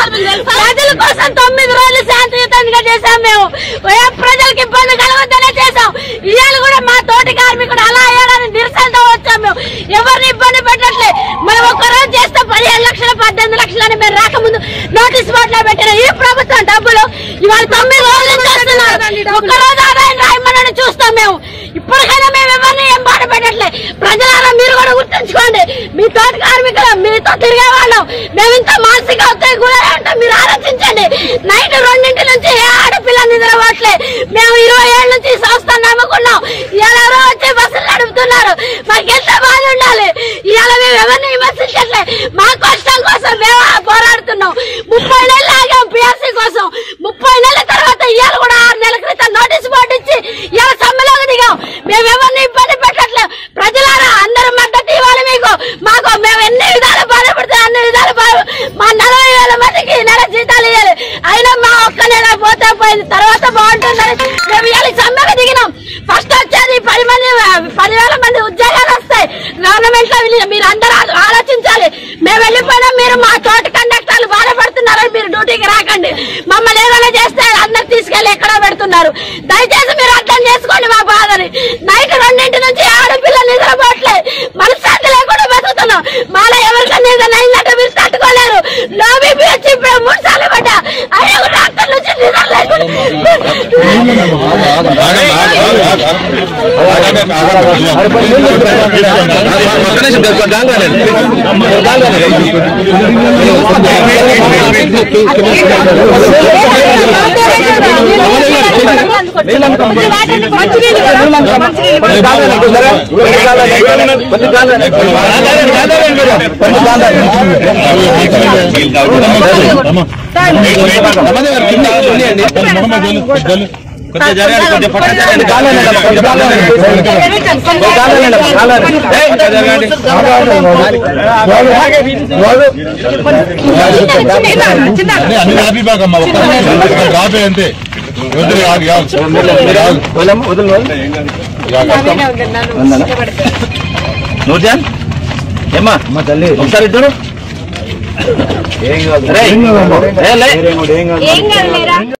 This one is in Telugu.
ప్రజల కోసం తొమ్మిది రోజులు శాంతియుతంగా చేశాం మేము ఏ ప్రజలకు ఇబ్బంది కలగొద్దనే చేశాం ఇవాళ కూడా మా తోటి కార్మికుడు అలా అయ్యాడని నిరసనతో వచ్చాం మేము ఎవరిని ఇబ్బంది పెట్టట్లే మనం ఒక్క రోజు చేస్తే పదిహేను లక్షలు పద్దెనిమిది లక్షలు అని మేము రాకముందు నోటీస్ బోర్డు లో పెట్టిన ఈ ప్రభుత్వం డబ్బులు ఇవాళ తొమ్మిది రోజులు చేస్తున్నారు ఒక్క రోజు ఆదాయం రాయమని చూస్తాం మేము ఇప్పటికైనా మేము ఎవరిని ఏం బాధ పెట్టట్లే ప్రజలారా మీరు కూడా గుర్తుంచుకోండి మీ తోటి కార్మికులు మీతో తిరిగే వాళ్ళం మేము ఇంత మానసిక ఒత్తిడి గురై ఉంటాం మీరు ఆలోచించండి నైట్ రెండింటి నుంచి ఏ ఆడపిల్ల నిద్రపోవట్లే మేము ఇరవై ఏళ్ళ నుంచి ఈ సంస్థను నమ్ముకున్నాం ఎవరో వచ్చి బస్సులు నడుపుతున్నారు మాకు ఎంత బాధ ఉండాలి ఇవాళ మేము ఎవరిని విమర్శించట్లే మా కష్టం కోసం మేము పోరాడుతున్నాం ముప్పై నెలలు ఆగాం పిఎస్సీ కోసం ముప్పై నెలల తర్వాత ఇవాళ కూడా ఆరు నెలల క్రితం నోటీస్ బోర్డు ఇచ్చి ఇవాళ సమ్మెలోకి దిగాం మేము ఎవరిని ఇబ్బంది పెట్టట్లేదు ప్రజలారా అందరూ మద్దతు ఇవ్వాలి మీకు మాకు మేము ఎన్ని విధాలు బాధపడితే అన్ని విధాలు బాధ మా నలభై వేల మందికి ఈ నెల జీతాలు ఇవ్వాలి అయినా మా ఒక్క నెల పోతే పోయింది తర్వాత బాగుంటుందని మేము ఇవాళ సమ్మెకు దిగినాం ఫస్ట్ వచ్చేది పది మంది పదివేల మంది ఉద్యోగాలు వస్తాయి గవర్నమెంట్ లో వీళ్ళు- మీరు అందరూ ఆ- ఆలోచించాలి మేము వెళ్ళిపోయినా మీరు మా తోటి కండక్టర్లు బాధపడుతున్నారని మీరు డ్యూటీకి రాకండి మమ్మల్ని ఏదైనా చేస్తే అందరు తీసుకెళ్లి ఎక్కడో పెడుతున్నారు దయచేసి మీరు అర్థం చేసుకోండి మా బాధని నైట్ రెండింటి నుంచి ఆడపిల్లలు నిద్రపోవట్లే మనశ్శాంతి లేకుండా బతుకుతున్నాం మాలో ఎవరికన్నా ఏదైనా అయిందంటే మీరు తట్టుకోలేరు లో బీపీ వచ్చి ఇప్పుడు మూడు సార్లు పడ్డా అయినా కూడా డాక్టర్ నుంచి నిద్ర కొంచెం జరగాలి కొంచెం పక్కన జరగండి కొంచెం జరగండి అన్ని హ్యాపీ బ్యాగ్ అమ్మా ఒక్క నిమిషం. రాపే అంతే వదిలే, ఆగు, ఆగు. నూర్జాన్ ఏమ్మా ఒకసారి ఇద్దరు ఏం కాదు రేయ్. ఏం కాదు ఏ, లే. ఏం కాదు ఏం కాదు లేరా